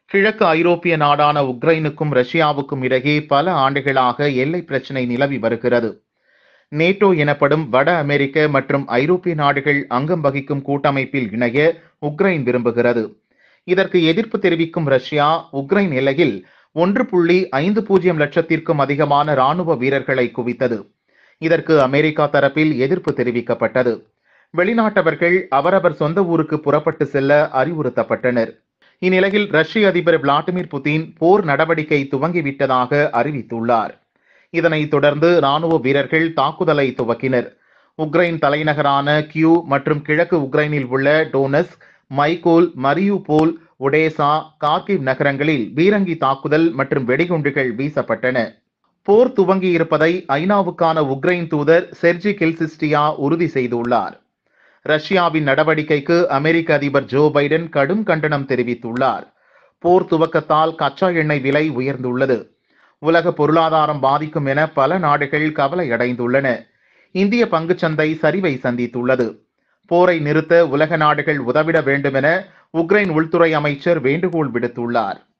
கிழக்கு ஐரோப்பிய நாடான உக்ரைனுக்கும் ரஷ்யாவுக்கும் இடையே பல ஆண்டுகளாக எல்லை பிரச்சினை நிலவி வருகிறது நேட்டோ எனப்படும் வட அமெரிக்க மற்றும் ஐரோப்பிய நாடுகள் அங்கம் வகிக்கும் கூட்டமைப்பில் இணைய உக்ரைன் விரும்புகிறது இதற்கு எதிர்ப்பு தெரிவிக்கும் ரஷ்யா உக்ரைன் எல்லையில் ஒன்று புள்ளி ஐந்து பூஜ்ஜியம் லட்சத்திற்கும் அதிகமான ராணுவ வீரர்களை குவித்தது இதற்கு அமெரிக்கா தரப்பில் எதிர்ப்பு தெரிவிக்கப்பட்டது வெளிநாட்டவர்கள் அவரவர் சொந்த ஊருக்கு புறப்பட்டு செல்ல அறிவுறுத்தப்பட்டனர் இந்நிலையில் ரஷ்ய அதிபர் விளாடிமிர் புதின் போர் நடவடிக்கை துவங்கிவிட்டதாக அறிவித்துள்ளார் இதனைத் தொடர்ந்து ராணுவ வீரர்கள் தாக்குதலை துவக்கினர் உக்ரைன் தலைநகரான கியூ மற்றும் கிழக்கு உக்ரைனில் உள்ள டோனஸ் மைகோல் மரியுபோல் ஒடேசா கார்கிவ் நகரங்களில் பீரங்கி தாக்குதல் மற்றும் வெடிகுண்டுகள் வீசப்பட்டன போர் துவங்கி இருப்பதை ஐநாவுக்கான உக்ரைன் தூதர் செர்ஜி கெல்சிஸ்டியா உறுதி செய்துள்ளார் ரஷ்யாவின் நடவடிக்கைக்கு அமெரிக்க அதிபர் ஜோ பைடன் கடும் கண்டனம் தெரிவித்துள்ளார் போர் துவக்கத்தால் கச்சா எண்ணெய் விலை உயர்ந்துள்ளது உலக பொருளாதாரம் பாதிக்கும் என பல நாடுகள் கவலை அடைந்துள்ளன இந்திய பங்குச்சந்தை சரிவை சந்தித்துள்ளது போரை நிறுத்த உலக நாடுகள் உதவிட வேண்டும் என உக்ரைன் உள்துறை அமைச்சர் வேண்டுகோள் விடுத்துள்ளார்